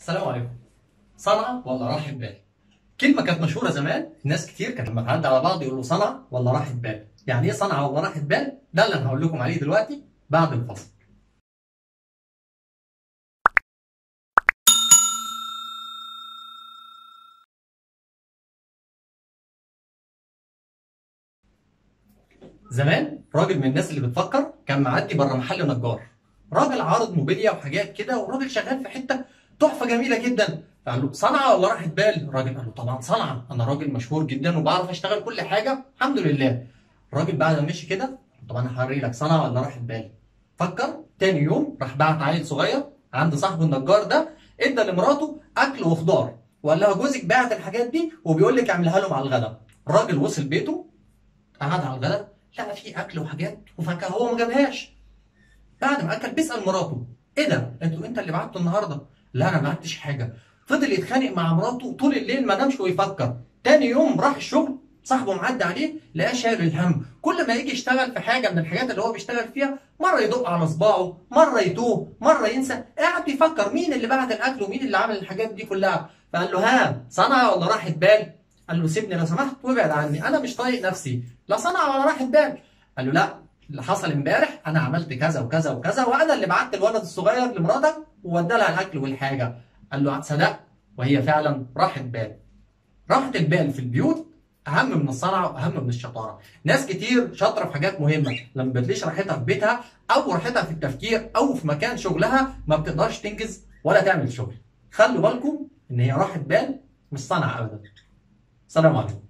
السلام عليكم صنعة ولا راحة بال كلمة كانت مشهورة زمان الناس كتير كانت لما تعدي على بعض يقولوا صنعة ولا راحة بال يعني ايه صنعة ولا راحة بال ده اللي انا هقول لكم عليه دلوقتي بعد الفصل زمان راجل من الناس اللي بتفكر كان معدي بره محل نجار راجل عارض موبيليا وحاجات كده وراجل شغال في حته تحفه جميله جدا فقال له صنعه ولا راحه بال الراجل قال له طبعا صنعه انا راجل مشهور جدا وبعرف اشتغل كل حاجه الحمد لله الراجل بعد ما مشي كده طب انا هوري لك صنعه ولا راحه بال فكر تاني يوم راح بعت عيل صغير عند صاحب النجار ده ادى لمراته اكل وخضار وقال لها جوزك بعت الحاجات دي وبيقول لك اعملها له مع الغداء الراجل وصل بيته قعد على الغداء لقى في اكل وحاجات وفاكهه هو ما جابهاش بعد ما اكل بيسال مراته ايه ده انتوا انت اللي بعته النهارده لا انا ما بعتش حاجه فضل يتخانق مع مراته طول الليل ما نامش ويفكر تاني يوم راح الشغل صاحبه معدي عليه لقاه شايل الهم كل ما يجي يشتغل في حاجه من الحاجات اللي هو بيشتغل فيها مره يدق على صباعه مره يتوه مره ينسى قاعد بيفكر مين اللي بعت الاكل ومين اللي عمل الحاجات دي كلها فقال له ها صنعه ولا راحه بال قال له سيبني لو سمحت وابعد عني انا مش طايق نفسي لا صنعه ولا راحه بال قال له لا اللي حصل امبارح انا عملت كذا وكذا وكذا وانا اللي بعت الولد الصغير لمراتك وودى لها الاكل والحاجه قال له صدق وهي فعلا راحه بال راحه البال في البيوت اهم من الصنعه واهم من الشطاره ناس كتير شاطره في حاجات مهمه لما بتلاقيش راحتها في بيتها او راحتها في التفكير او في مكان شغلها ما بتقدرش تنجز ولا تعمل شغل خلوا بالكم ان هي راحه بال مش صنعه ابدا سلام عليكم